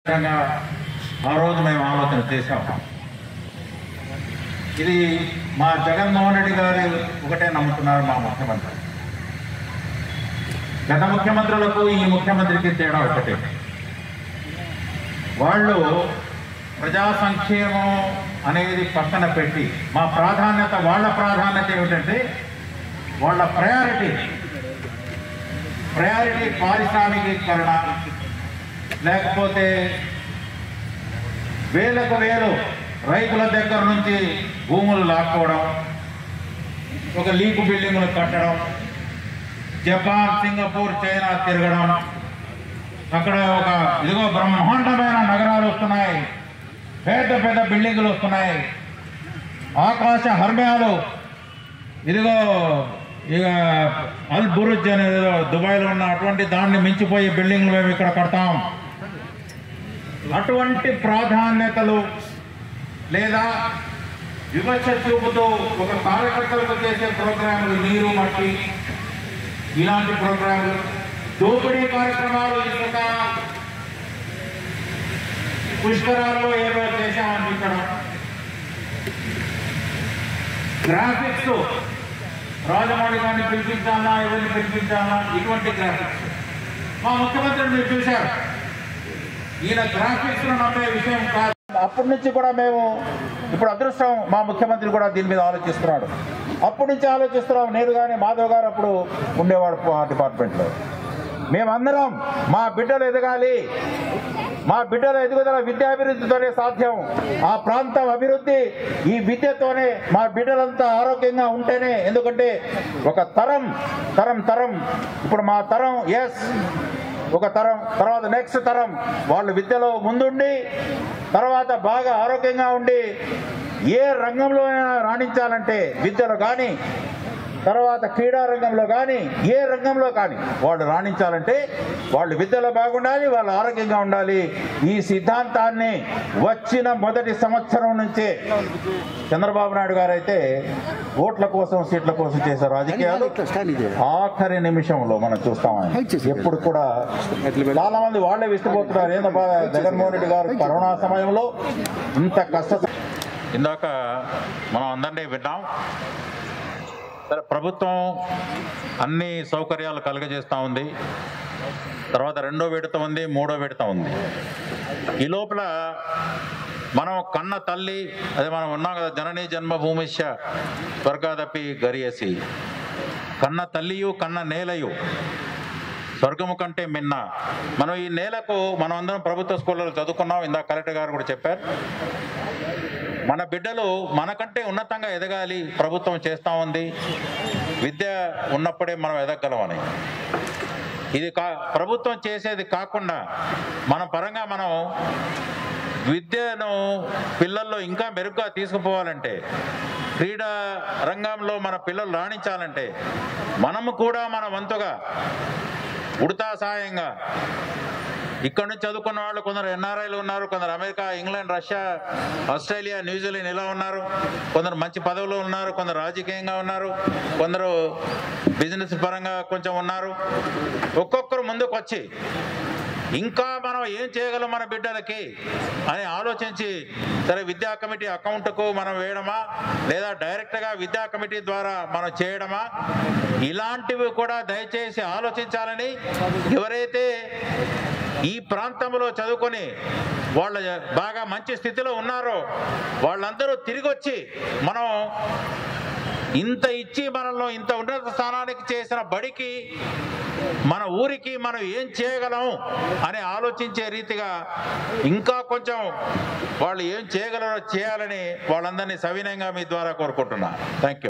విధంగా ఆ రోజు మేము ఆలోచన చేశాం ఇది మా జగన్మోహన్ రెడ్డి గారు ఒకటే నమ్ముతున్నారు మా ముఖ్యమంత్రి గత ముఖ్యమంత్రులకు ఈ ముఖ్యమంత్రికి తేడా ఒకటే వాళ్ళు ప్రజా సంక్షేమం అనేది పక్కన పెట్టి మా ప్రాధాన్యత వాళ్ళ ప్రాధాన్యత ఏమిటంటే వాళ్ళ ప్రయారిటీ ప్రయారిటీ పారిశ్రామికీకరణ లేకపోతే వేలకు వేలు రైతుల దగ్గర నుంచి భూములు లాక్కోవడం ఒక లీకు బిల్డింగులు కట్టడం జపాన్ సింగపూర్ చైనా తిరగడం అక్కడ ఒక ఇదిగో బ్రహ్మాండమైన నగరాలు వస్తున్నాయి పెద్ద పెద్ద బిల్డింగులు వస్తున్నాయి ఆకాశ హర్మ్యాలు ఇదిగో ఇక అల్ బురుజ్ అనేది ఏదో దుబాయ్లో ఉన్న అటువంటి దాన్ని మించిపోయే బిల్డింగ్లు మేము ఇక్కడ కడతాం అటువంటి ప్రాధాన్యతలు లేదా వివక్ష చూపుతూ ఒక కార్యకర్తలకు చేసే ప్రోగ్రాములు నీరు మట్టి ఇలాంటి ప్రోగ్రాములు దోపిడీ కార్యక్రమాలు ఇసుక పుష్కరాల్లో ఏదో చేశామనిపించడం గ్రాఫిక్స్ రాజమౌళి గారిని పిలిపించాలా ఎవరిని పిలిపించాలా ఇటువంటి గ్రాఫిక్స్ మా ముఖ్యమంత్రిని మీరు చూశారు ఈయన గ్రాఫిక్స్ నమ్మే విషయం కాదు అప్పటి నుంచి కూడా మేము ఇప్పుడు అదృష్టం మా ముఖ్యమంత్రి కూడా దీని మీద ఆలోచిస్తున్నాడు అప్పటి నుంచి ఆలోచిస్తున్నాం నేను కానీ మాధవ్ గారు అప్పుడు ఉండేవాడు ఆ డిపార్ట్మెంట్లో మేమందరం మా బిడ్డలు ఎదగాలి మా బిడ్డల ఎదుగుదల విద్యాభివృద్ధితోనే సాధ్యం ఆ ప్రాంతం అభివృద్ధి ఈ విద్యతోనే మా బిడ్డలంతా ఆరోగ్యంగా ఉంటేనే ఎందుకంటే ఒక తరం తరం తరం ఇప్పుడు మా తరం ఎస్ ఒక తరం తర్వాత నెక్స్ట్ తరం వాళ్ళు విద్యలో ముందుండి తర్వాత బాగా ఆరోగ్యంగా ఉండి ఏ రంగంలో అయినా రాణించాలంటే విద్యలో కానీ తర్వాత క్రీడా రంగంలో కానీ ఏ రంగంలో కానీ వాళ్ళు రాణించాలంటే వాళ్ళు విద్యలో బాగుండాలి వాళ్ళు ఆరోగ్యంగా ఉండాలి ఈ సిద్ధాంతాన్ని వచ్చిన మొదటి సంవత్సరం నుంచే చంద్రబాబు నాయుడు గారు అయితే ఓట్ల కోసం సీట్ల కోసం చేసే రాజకీయాలు ఆఖరి నిమిషంలో మనం చూస్తాం ఎప్పుడు కూడా చాలా మంది వాళ్ళే విస్తుపోతున్నారు ఏందబ్బా జగన్మోహన్ రెడ్డి గారు కరోనా సమయంలో ఇంత కష్ట ఇందాక మనం అందరినీ విన్నాం సరే ప్రభుత్వం అన్ని సౌకర్యాలు కలుగజేస్తూ ఉంది తర్వాత రెండో విడత ఉంది మూడో విడత ఉంది ఈ లోపల మనం కన్న తల్లి అదే మనం ఉన్నాం కదా జననీ జన్మభూమిష్య స్వర్గాదపి గరియేసి కన్న తల్లియు కన్న నేలయు స్వర్గము కంటే మిన్న మనం ఈ నేలకు మనం అందరం ప్రభుత్వ స్కూళ్ళలో చదువుకున్నాం ఇందాక కలెక్టర్ గారు కూడా చెప్పారు మన బిడ్డలు మనకంటే ఉన్నతంగా ఎదగాలి ప్రభుత్వం చేస్తూ ఉంది విద్య ఉన్నప్పుడే మనం ఎదగలమని ఇది కా ప్రభుత్వం చేసేది కాకుండా మన పరంగా మనం విద్యను పిల్లల్లో ఇంకా మెరుగ్గా తీసుకుపోవాలంటే క్రీడా రంగంలో మన పిల్లలు రాణించాలంటే మనము కూడా మన వంతుగా ఉడతా సాయంగా ఇక్కడ నుంచి చదువుకున్న వాళ్ళు కొందరు ఎన్ఆర్ఐలు ఉన్నారు కొందరు America England Russia Australia New Zealand ఇలా ఉన్నారు కొందరు మంచి పదవులు ఉన్నారు కొందరు రాజకీయంగా ఉన్నారు కొందరు బిజినెస్ పరంగా కొంచెం ఉన్నారు ఒక్కొక్కరు ముందుకు వచ్చి ఇంకా మనం ఏం చేయగలం మన బిడ్డలకి అని ఆలోచించి సరే విద్యా కమిటీ అకౌంట్కు మనం వేయడమా లేదా డైరెక్ట్గా విద్యా కమిటీ ద్వారా మనం చేయడమా ఇలాంటివి కూడా దయచేసి ఆలోచించాలని ఎవరైతే ఈ ప్రాంతంలో చదువుకొని వాళ్ళ బాగా మంచి స్థితిలో ఉన్నారో వాళ్ళందరూ తిరిగి వచ్చి మనం ఇంత ఇచ్చి మనల్ని ఇంత ఉన్నత స్థానానికి చేసిన బడికి మన ఊరికి మనం ఏం చేయగలం అని ఆలోచించే రీతిగా ఇంకా కొంచెం వాళ్ళు ఏం చేయగలరో చేయాలని వాళ్ళందరినీ సవినయంగా మీ ద్వారా కోరుకుంటున్నా థ్యాంక్ యూ